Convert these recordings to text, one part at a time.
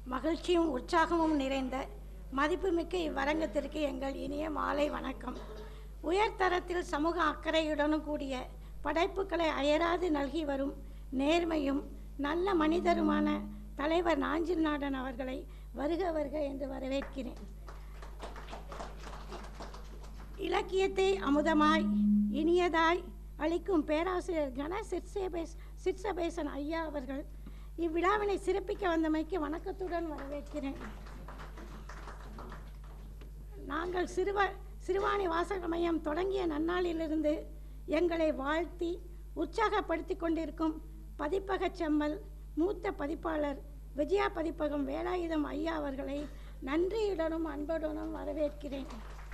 மகிழ்ச்சியும் உற்சாகமும் நிறைந்த மதிப்புமிக்க இவ்வரங்கத்திற்கு எங்கள் இனிய மாலை வணக்கம் உயர்தரத்தில் சமூக அக்கறையுடனும் கூடிய படைப்புகளை அயராது நல்கி வரும் நேர்மையும் நல்ல மனிதருமான தலைவர் நாஞ்சில் நாடன் அவர்களை வருக வருக என்று வரவேற்கிறேன் இலக்கியத்தை அமுதமாய் இனியதாய் அளிக்கும் பேராசிரியர் கண சிற்சேபேஸ் சிற்சபேசன் ஐயா அவர்கள் இவ்விழாவினை சிறப்பிக்க வந்தமைக்கு வணக்கத்துடன் வரவேற்கிறேன் நாங்கள் சிறுவ சிறுவாணி வாசக மையம் தொடங்கிய நன்னாளிலிருந்து எங்களை வாழ்த்தி உற்சாகப்படுத்தி கொண்டிருக்கும் பதிப்பகச் செம்மல் மூத்த பதிப்பாளர் விஜயா பதிப்பகம் வேலாயுதம் ஐயா அவர்களை நன்றியுடனும் அன்புடனும் வரவேற்கிறேன்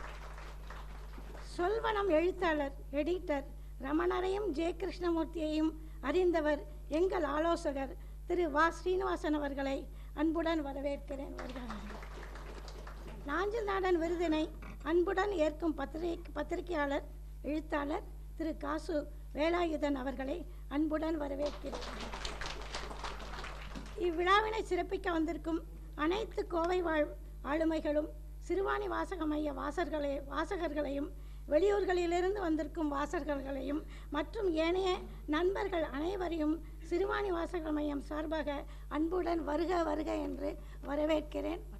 சொல்வனம் எழுத்தாளர் எடிட்டர் ரமணரையும் ஜெய கிருஷ்ணமூர்த்தியையும் அறிந்தவர் எங்கள் ஆலோசகர் திரு வா ஸ்ரீனிவாசன் அவர்களை அன்புடன் வரவேற்கிறேன் வருகிறார் நாஞ்சில் நாடன் விருதினை அன்புடன் ஏற்கும் பத்திரிகை பத்திரிகையாளர் எழுத்தாளர் திரு காசு வேலாயுதன் அவர்களை அன்புடன் வரவேற்கிறேன் இவ்விழாவினை சிறப்பிக்க வந்திருக்கும் அனைத்து கோவை வாழ் ஆளுமைகளும் சிறுவாணி வாசக மைய வாசகர்களை வாசகர்களையும் வெளியூர்களிலிருந்து வந்திருக்கும் வாசகர்களையும் மற்றும் ஏனைய நண்பர்கள் அனைவரையும் சிறுவாணி வாசக மையம் சார்பாக அன்புடன் வருக வருக என்று வரவேற்கிறேன்